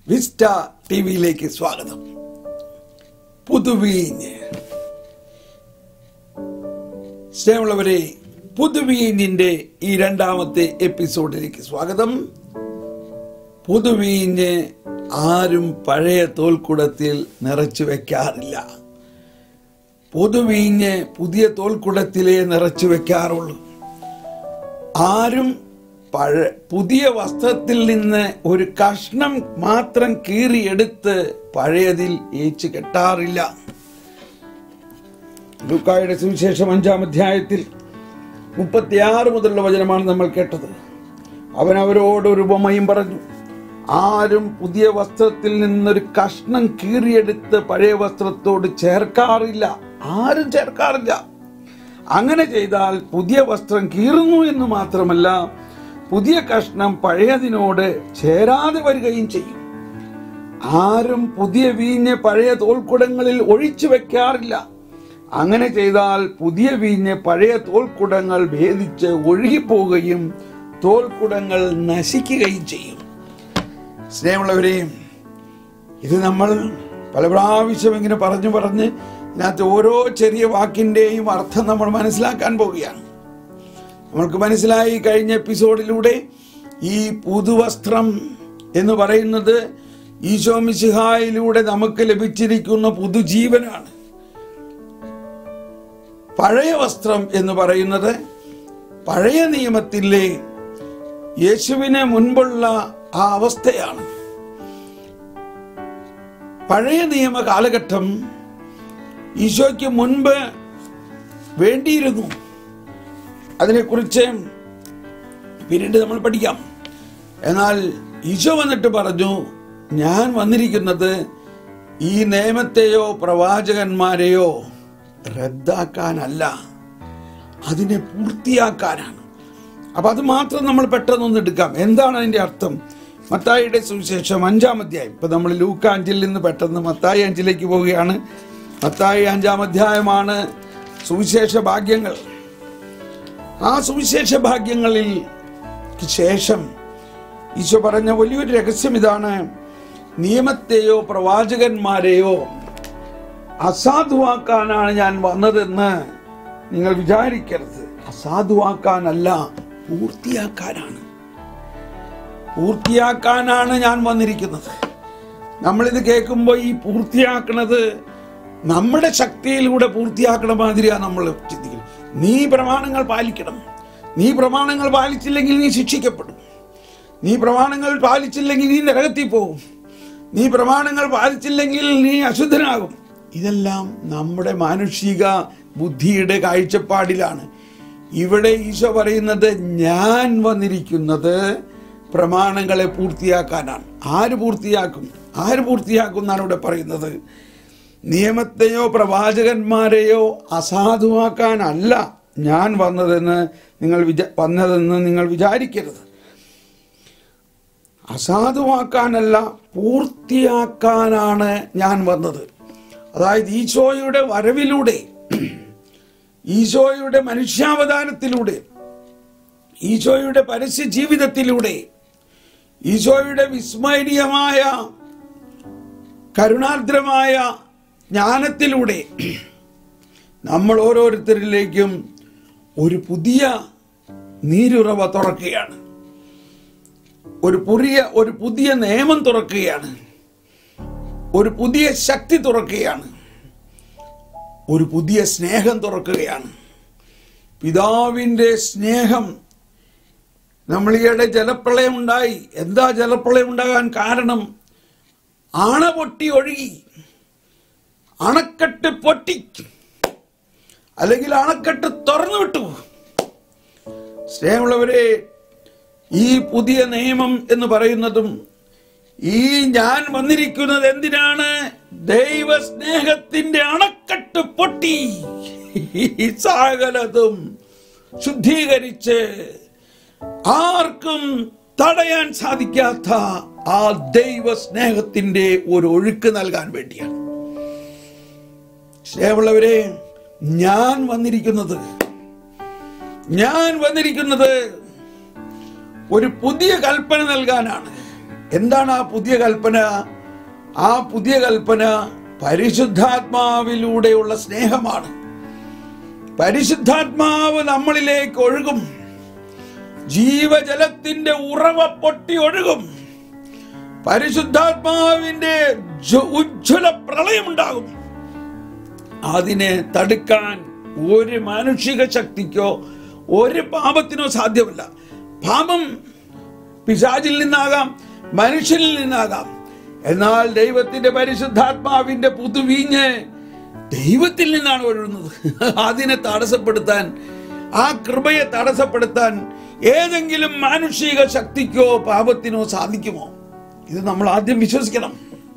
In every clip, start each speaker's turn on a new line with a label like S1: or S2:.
S1: Vista T വിയിലേക്ക് സ്വാഗതം പുതുവീഞ്ഞ് സ്നേഹമുള്ളവരെ പുതുവീഞ്ഞിന്റെ ഈ രണ്ടാമത്തെ എപ്പിസോഡിലേക്ക് സ്വാഗതം പുതുവീഞ്ഞ് ആരും പഴയ തോൽക്കുടത്തിൽ നിറച്ചു വെക്കാറില്ല പുതുവീഞ്ഞ് പുതിയ തോൽക്കുടത്തിലേ നിറച്ചു വെക്കാറുള്ളൂ ആരും പഴ പുതിയ വസ്ത്രത്തിൽ നിന്ന് ഒരു കഷ്ണം മാത്രം കീറിയെടുത്ത് പഴയതിൽ ഏച്ചു കെട്ടാറില്ല ലൂക്കായുടെ സുവിശേഷം അഞ്ചാം അധ്യായത്തിൽ മുപ്പത്തിയാറ് മുതലുള്ള വചനമാണ് നമ്മൾ കേട്ടത് അവൻ അവരോട് ഒരു ഉപമയും പറഞ്ഞു ആരും പുതിയ വസ്ത്രത്തിൽ നിന്നൊരു കഷ്ണം കീറിയെടുത്ത് പഴയ വസ്ത്രത്തോട് ചേർക്കാറില്ല ആരും ചേർക്കാറില്ല അങ്ങനെ ചെയ്താൽ പുതിയ വസ്ത്രം കീറുന്നു എന്ന് മാത്രമല്ല പുതിയ കഷ്ണം പഴയതിനോട് ചേരാതെ വരികയും ചെയ്യും ആരും പുതിയ വീഞ്ഞ് പഴയ തോൽക്കുടങ്ങളിൽ ഒഴിച്ചു വെക്കാറില്ല അങ്ങനെ ചെയ്താൽ പുതിയ വീഞ്ഞ് പഴയ തോൽക്കുടങ്ങൾ ഭേദിച്ച് ഒഴുകിപ്പോവുകയും തോൽക്കുടങ്ങൾ നശിക്കുകയും ചെയ്യും സ്നേഹമുള്ളവരെയും ഇത് നമ്മൾ പല പ്രാവശ്യം ഇങ്ങനെ പറഞ്ഞു പറഞ്ഞ് ഇതിനകത്ത് ഓരോ ചെറിയ വാക്കിൻ്റെയും അർത്ഥം നമ്മൾ മനസ്സിലാക്കാൻ പോവുകയാണ് നമ്മൾക്ക് മനസ്സിലായി കഴിഞ്ഞ എപ്പിസോഡിലൂടെ ഈ പുതുവസ്ത്രം എന്ന് പറയുന്നത് ഈശോ മിശിഹായിലൂടെ നമുക്ക് ലഭിച്ചിരിക്കുന്ന പുതുജീവനാണ് പഴയ വസ്ത്രം എന്ന് പറയുന്നത് പഴയ നിയമത്തിലെ യേശുവിന് മുൻപുള്ള ആ അവസ്ഥയാണ് പഴയ നിയമ കാലഘട്ടം ഈശോയ്ക്ക് മുൻപ് വേണ്ടിയിരുന്നു അതിനെക്കുറിച്ച് പിന്നീട് നമ്മൾ പഠിക്കാം എന്നാൽ ഈശോ വന്നിട്ട് പറഞ്ഞു ഞാൻ വന്നിരിക്കുന്നത് ഈ നിയമത്തെയോ പ്രവാചകന്മാരെയോ റദ്ദാക്കാനല്ല അതിനെ പൂർത്തിയാക്കാനാണ് അപ്പൊ അത് മാത്രം നമ്മൾ പെട്ടെന്നൊന്ന് എടുക്കാം എന്താണ് അതിന്റെ അർത്ഥം മത്തായിയുടെ സുവിശേഷം അഞ്ചാം അധ്യായം ഇപ്പൊ നമ്മൾ ലൂക്ക അഞ്ചിൽ നിന്ന് പെട്ടെന്ന് മത്തായി അഞ്ചിലേക്ക് പോവുകയാണ് മത്തായി അഞ്ചാം അധ്യായമാണ് സുവിശേഷ ഭാഗ്യങ്ങൾ ആ സുവിശേഷ ഭാഗ്യങ്ങളിൽ ശേഷം ഈശോ പറഞ്ഞ വലിയൊരു രഹസ്യം ഇതാണ് നിയമത്തെയോ പ്രവാചകന്മാരെയോ അസാധുവാക്കാനാണ് ഞാൻ വന്നതെന്ന് നിങ്ങൾ വിചാരിക്കരുത് അസാധുവാക്കാനല്ല പൂർത്തിയാക്കാനാണ് പൂർത്തിയാക്കാനാണ് ഞാൻ വന്നിരിക്കുന്നത് നമ്മളിത് കേൾക്കുമ്പോൾ ഈ പൂർത്തിയാക്കുന്നത് നമ്മുടെ ശക്തിയിലൂടെ പൂർത്തിയാക്കണ മാതിരിയാണ് നമ്മൾ ചിന്തിക്കുന്നത് നീ പ്രമാണങ്ങൾ പാലിക്കണം നീ പ്രമാണങ്ങൾ പാലിച്ചില്ലെങ്കിൽ നീ ശിക്ഷിക്കപ്പെടും നീ പ്രമാണങ്ങൾ പാലിച്ചില്ലെങ്കിൽ നീ നരകത്തിൽ പോകും നീ പ്രമാണങ്ങൾ പാലിച്ചില്ലെങ്കിൽ നീ അശുദ്ധനാകും ഇതെല്ലാം നമ്മുടെ മാനുഷിക ബുദ്ധിയുടെ കാഴ്ചപ്പാടിലാണ് ഇവിടെ ഈശോ പറയുന്നത് ഞാൻ വന്നിരിക്കുന്നത് പ്രമാണങ്ങളെ പൂർത്തിയാക്കാനാണ് ആര് പൂർത്തിയാക്കും ആര് പൂർത്തിയാക്കും എന്നാണ് ഇവിടെ പറയുന്നത് നിയമത്തെയോ പ്രവാചകന്മാരെയോ അസാധുവാക്കാനല്ല ഞാൻ വന്നതെന്ന് നിങ്ങൾ വിചാ വന്നതെന്ന് നിങ്ങൾ വിചാരിക്കരുത് അസാധുവാക്കാനല്ല പൂർത്തിയാക്കാനാണ് ഞാൻ വന്നത് അതായത് ഈശോയുടെ വരവിലൂടെ ഈശോയുടെ മനുഷ്യാവതാരത്തിലൂടെ ഈശോയുടെ പരസ്യ ജീവിതത്തിലൂടെ ഈശോയുടെ വിസ്മരണീയമായ കരുണാർദ്രമായ ജ്ഞാനത്തിലൂടെ നമ്മൾ ഓരോരുത്തരിലേക്കും ഒരു പുതിയ നീരുറവ തുറക്കുകയാണ് ഒരു പുതിയ ഒരു പുതിയ നിയമം തുറക്കുകയാണ് ഒരു പുതിയ ശക്തി തുറക്കുകയാണ് ഒരു പുതിയ സ്നേഹം തുറക്കുകയാണ് പിതാവിൻ്റെ സ്നേഹം നമ്മൾ ഈയിടെ ജലപ്രളയം ഉണ്ടായി എന്താ ജലപ്രളയം ഉണ്ടാകാൻ കാരണം അണ പൊട്ടി ഒഴുകി അണക്കെട്ട് പൊട്ടി അല്ലെങ്കിൽ അണക്കെട്ട് തുറന്നു വിട്ടു സ്നേഹമുള്ളവരെ ഈ പുതിയ നിയമം എന്ന് പറയുന്നതും ഈ ഞാൻ വന്നിരിക്കുന്നത് എന്തിനാണ് ദൈവ സ്നേഹത്തിന്റെ അണക്കെട്ട് പൊട്ടി ഈ സകലതും ശുദ്ധീകരിച്ച് ആർക്കും തടയാൻ സാധിക്കാത്ത ആ ദൈവ സ്നേഹത്തിന്റെ ഒരു ഒഴുക്ക് നൽകാൻ വേണ്ടിയാണ് സ്നേഹമുള്ളവരെ ഞാൻ വന്നിരിക്കുന്നത് ഞാൻ വന്നിരിക്കുന്നത് ഒരു പുതിയ കൽപ്പന നൽകാനാണ് എന്താണ് ആ പുതിയ കൽപ്പന ആ പുതിയ കൽപ്പന പരിശുദ്ധാത്മാവിലൂടെയുള്ള സ്നേഹമാണ് പരിശുദ്ധാത്മാവ് നമ്മളിലേക്ക് ഒഴുകും ജീവജലത്തിന്റെ ഉറവ പൊട്ടി ഒഴുകും പരിശുദ്ധാത്മാവിന്റെ ജ- ഉജ്ജ്വല പ്രളയമുണ്ടാകും അതിനെ തടുക്കാൻ ഒരു മാനുഷിക ശക്തിക്കോ ഒരു പാപത്തിനോ സാധ്യമല്ല പാപം പിശാചിൽ നിന്നാകാം മനുഷ്യനിൽ നിന്നാകാം എന്നാൽ ദൈവത്തിന്റെ പരിശുദ്ധാത്മാവിന്റെ പുതുവീഞ്ഞ് ദൈവത്തിൽ നിന്നാണ് ഒഴുകുന്നത് അതിനെ തടസ്സപ്പെടുത്താൻ ആ കൃപയെ തടസ്സപ്പെടുത്താൻ ഏതെങ്കിലും മാനുഷിക ശക്തിക്കോ പാപത്തിനോ സാധിക്കുമോ ഇത് നമ്മൾ ആദ്യം വിശ്വസിക്കണം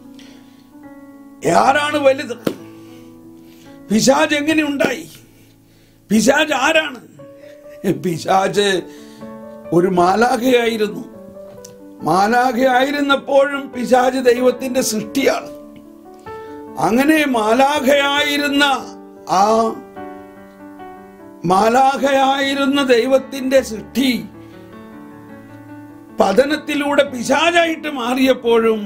S1: ആരാണ് വലുത് പിശാജ് എങ്ങനെ ഉണ്ടായി പിശാജ് ആരാണ് പിശാജ് ഒരു മാലാഖയായിരുന്നു മാലാഖയായിരുന്നപ്പോഴും പിശാജ് ദൈവത്തിന്റെ സൃഷ്ടിയാണ് അങ്ങനെ മാലാഖയായിരുന്ന ആ മാലാഖയായിരുന്ന ദൈവത്തിന്റെ സൃഷ്ടി പതനത്തിലൂടെ പിശാചായിട്ട് മാറിയപ്പോഴും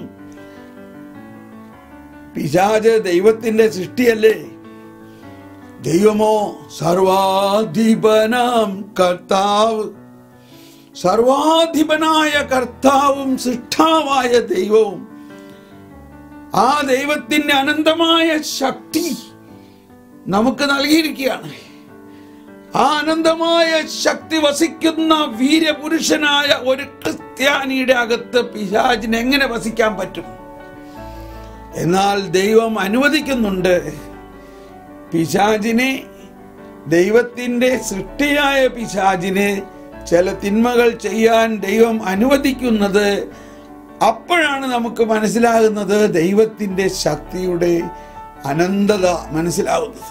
S1: പിശാജ് ദൈവത്തിന്റെ സൃഷ്ടിയല്ലേ ദൈവമോ സർവാധിപനാം കർത്താവ് സർവാധിപനായ കർത്താവും സൃഷ്ടാവായ ദൈവവും ആ ദൈവത്തിന്റെ അനന്തമായ ശക്തി നമുക്ക് നൽകിയിരിക്കുകയാണ് ആ അനന്തമായ ശക്തി വസിക്കുന്ന വീരപുരുഷനായ ഒരു ക്രിസ്ത്യാനിയുടെ അകത്ത് പിശാചിന് എങ്ങനെ വസിക്കാൻ പറ്റും എന്നാൽ ദൈവം അനുവദിക്കുന്നുണ്ട് പിശാചിനെ ദൈവത്തിന്റെ സൃഷ്ടിയായ പിശാചിനെ ചില തിന്മകൾ ചെയ്യാൻ ദൈവം അനുവദിക്കുന്നത് അപ്പോഴാണ് നമുക്ക് മനസ്സിലാകുന്നത് ദൈവത്തിന്റെ ശക്തിയുടെ അനന്തത മനസ്സിലാകുന്നത്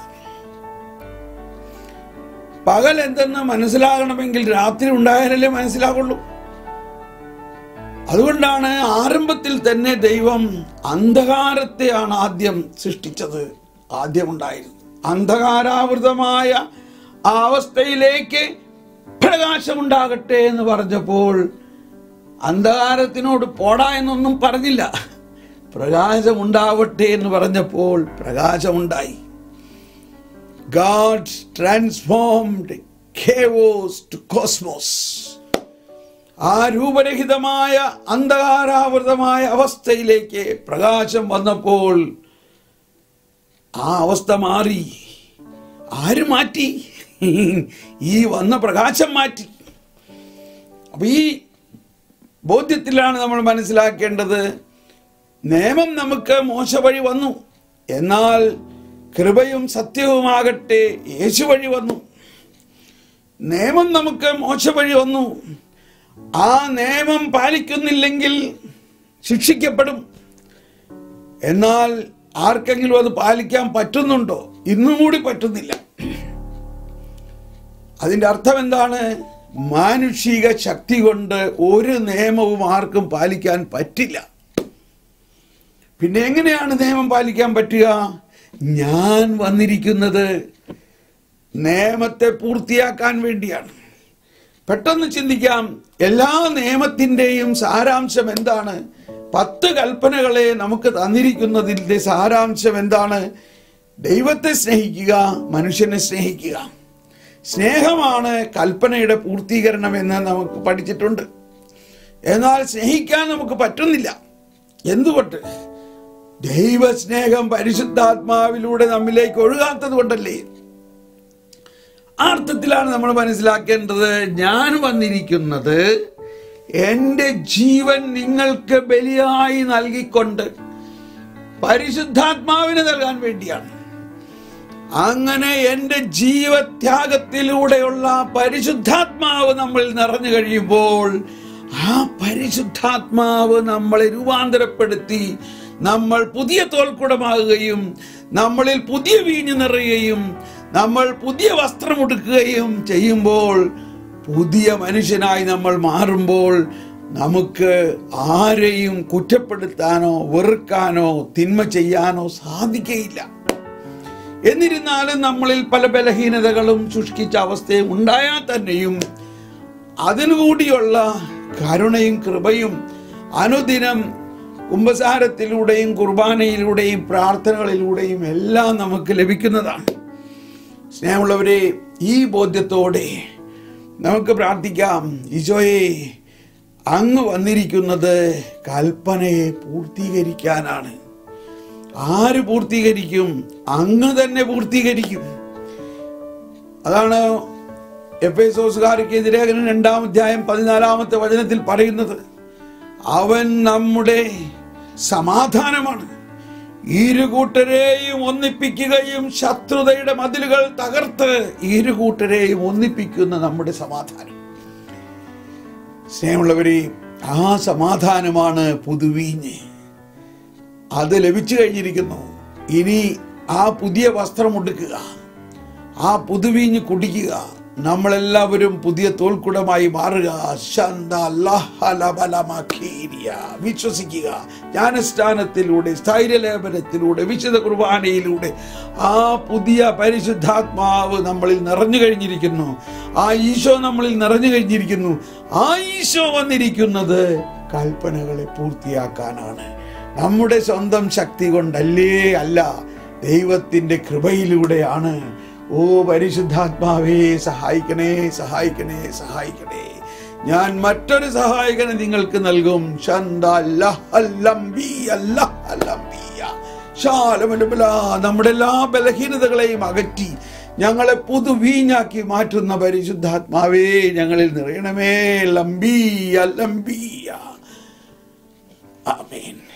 S1: പകൽ എന്തെന്ന് മനസ്സിലാകണമെങ്കിൽ രാത്രി ഉണ്ടായാലല്ലേ മനസ്സിലാകുള്ളൂ അതുകൊണ്ടാണ് ആരംഭത്തിൽ തന്നെ ദൈവം അന്ധകാരത്തെയാണ് ആദ്യം സൃഷ്ടിച്ചത് ആദ്യം ഉണ്ടായിരുന്നു അന്ധകാരാവൃതമായ ആ അവസ്ഥയിലേക്ക് പ്രകാശമുണ്ടാകട്ടെ എന്ന് പറഞ്ഞപ്പോൾ അന്ധകാരത്തിനോട് പോടാ എന്നൊന്നും പറഞ്ഞില്ല പ്രകാശമുണ്ടാവട്ടെ എന്ന് പറഞ്ഞപ്പോൾ പ്രകാശമുണ്ടായി God transformed chaos to cosmos ആ രൂപരഹിതമായ അന്ധകാരാവൃതമായ അവസ്ഥയിലേക്ക് പ്രകാശം വന്നപ്പോൾ ആ അവസ്ഥ മാറി ആര് മാറ്റി ഈ വന്ന പ്രകാശം മാറ്റി അപ്പൊ ഈ ബോധ്യത്തിലാണ് നമ്മൾ മനസ്സിലാക്കേണ്ടത് നിയമം നമുക്ക് മോശ വഴി വന്നു എന്നാൽ കൃപയും സത്യവുമാകട്ടെ യേശു വഴി വന്നു നിയമം നമുക്ക് മോശ വഴി വന്നു ആ നിയമം പാലിക്കുന്നില്ലെങ്കിൽ ശിക്ഷിക്കപ്പെടും എന്നാൽ ആർക്കെങ്കിലും അത് പാലിക്കാൻ പറ്റുന്നുണ്ടോ ഇന്നും കൂടി പറ്റുന്നില്ല അതിന്റെ അർത്ഥം എന്താണ് മാനുഷിക ശക്തി കൊണ്ട് ഒരു നിയമവും ആർക്കും പാലിക്കാൻ പറ്റില്ല പിന്നെ എങ്ങനെയാണ് നിയമം പാലിക്കാൻ പറ്റുക ഞാൻ വന്നിരിക്കുന്നത് നിയമത്തെ പൂർത്തിയാക്കാൻ വേണ്ടിയാണ് പെട്ടെന്ന് ചിന്തിക്കാം എല്ലാ നിയമത്തിൻ്റെയും സാരാംശം എന്താണ് പത്ത് കൽപ്പനകളെ നമുക്ക് തന്നിരിക്കുന്നതിൻ്റെ സാരാംശം എന്താണ് ദൈവത്തെ സ്നേഹിക്കുക മനുഷ്യനെ സ്നേഹിക്കുക സ്നേഹമാണ് കൽപ്പനയുടെ പൂർത്തീകരണം എന്ന് നമുക്ക് പഠിച്ചിട്ടുണ്ട് എന്നാൽ സ്നേഹിക്കാൻ നമുക്ക് പറ്റുന്നില്ല എന്തുകൊണ്ട് ദൈവസ്നേഹം പരിശുദ്ധാത്മാവിലൂടെ നമ്മിലേക്ക് ഒഴുകാത്തത് കൊണ്ടല്ലേ ആ അർത്ഥത്തിലാണ് നമ്മൾ മനസ്സിലാക്കേണ്ടത് ഞാൻ വന്നിരിക്കുന്നത് എൻ്റെ ജീവൻ നിങ്ങൾക്ക് ബലിയായി നൽകിക്കൊണ്ട് പരിശുദ്ധാത്മാവിന് നൽകാൻ വേണ്ടിയാണ് അങ്ങനെ എൻ്റെ ജീവത്യാഗത്തിലൂടെയുള്ള പരിശുദ്ധാത്മാവ് നമ്മൾ നിറഞ്ഞു കഴിയുമ്പോൾ ആ പരിശുദ്ധാത്മാവ് നമ്മളെ രൂപാന്തരപ്പെടുത്തി നമ്മൾ പുതിയ തോൽക്കുടമാകുകയും നമ്മളിൽ പുതിയ വീഞ്ഞു നിറയുകയും നമ്മൾ പുതിയ വസ്ത്രമുടുക്കുകയും ചെയ്യുമ്പോൾ പുതിയ മനുഷ്യനായി നമ്മൾ മാറുമ്പോൾ നമുക്ക് ആരെയും കുറ്റപ്പെടുത്താനോ വെറുക്കാനോ തിന്മ ചെയ്യാനോ സാധിക്കയില്ല എന്നിരുന്നാലും നമ്മളിൽ പല ബലഹീനതകളും സൃഷ്ടിച്ച അവസ്ഥയും ഉണ്ടായാൽ തന്നെയും അതിനുകൂടിയുള്ള കരുണയും കൃപയും അനുദിനം കുംഭസാരത്തിലൂടെയും കുർബാനയിലൂടെയും പ്രാർത്ഥനകളിലൂടെയും എല്ലാം നമുക്ക് ലഭിക്കുന്നതാണ് സ്നേഹമുള്ളവരെ ഈ ബോധ്യത്തോടെ നമുക്ക് പ്രാർത്ഥിക്കാം ഈശോയെ അങ്ങ് വന്നിരിക്കുന്നത് കൽപ്പനയെ പൂർത്തീകരിക്കാനാണ് ആര് പൂർത്തീകരിക്കും അങ്ങ് തന്നെ പൂർത്തീകരിക്കും അതാണ് എഫ് എസോസുകാർക്കെതിരെ രണ്ടാം അധ്യായം പതിനാലാമത്തെ വചനത്തിൽ പറയുന്നത് അവൻ നമ്മുടെ സമാധാനമാണ് ഇരു കൂട്ടരെയും ഒന്നിപ്പിക്കുകയും ശത്രുതയുടെ മതിലുകൾ തകർത്ത് ഇരു കൂട്ടരെയും ഒന്നിപ്പിക്കുന്ന നമ്മുടെ സമാധാനം സ്നേഹമുള്ളവരെ ആ സമാധാനമാണ് പുതുവീഞ്ഞ് അത് ലഭിച്ചു കഴിഞ്ഞിരിക്കുന്നു ഇനി ആ പുതിയ വസ്ത്രം ഉടുക്കുക ആ പുതുവീഞ്ഞ് കുടിക്കുക നമ്മളെല്ലാവരും പുതിയ തോൽക്കുടമായി മാറുക ശാന്ത ലഹലബലമാക്കീരിയ. വിശ്വസിക്കുക ജ്ഞാനസ്ഥാനത്തിലൂടെ സ്ഥൈര്യലേപനത്തിലൂടെ വിശുദ്ധ കുർബാനയിലൂടെ ആ പുതിയ പരിശുദ്ധാത്മാവ് നമ്മളിൽ നിറഞ്ഞു കഴിഞ്ഞിരിക്കുന്നു ആ ഈശോ നമ്മളിൽ നിറഞ്ഞു കഴിഞ്ഞിരിക്കുന്നു ആ ഈശോ വന്നിരിക്കുന്നത് കൽപ്പനകളെ പൂർത്തിയാക്കാനാണ് നമ്മുടെ സ്വന്തം ശക്തി കൊണ്ടല്ലേ അല്ല ദൈവത്തിന്റെ കൃപയിലൂടെയാണ് ഓ പരിശുദ്ധാത്മാവേ സഹായിക്കണേ സഹായിക്കണേ സഹായിക്കണേ ഞാൻ മറ്റൊരു സഹായകനെ നിങ്ങൾക്ക് നൽകും ശന്ത ലഹല്ലംബിയ ലഹല്ലംബിയ. ശാലമലുബല. നമ്മുടെ എല്ലാ ബലഹീനതകളെയും അകറ്റി ഞങ്ങളെ പുതുവീഞ്ഞാക്കി മാറ്റുന്ന പരിശുദ്ധാത്മാവേ ഞങ്ങളിൽ നിറയണമേ ലംബിയ ലംബിയ ആമേൻ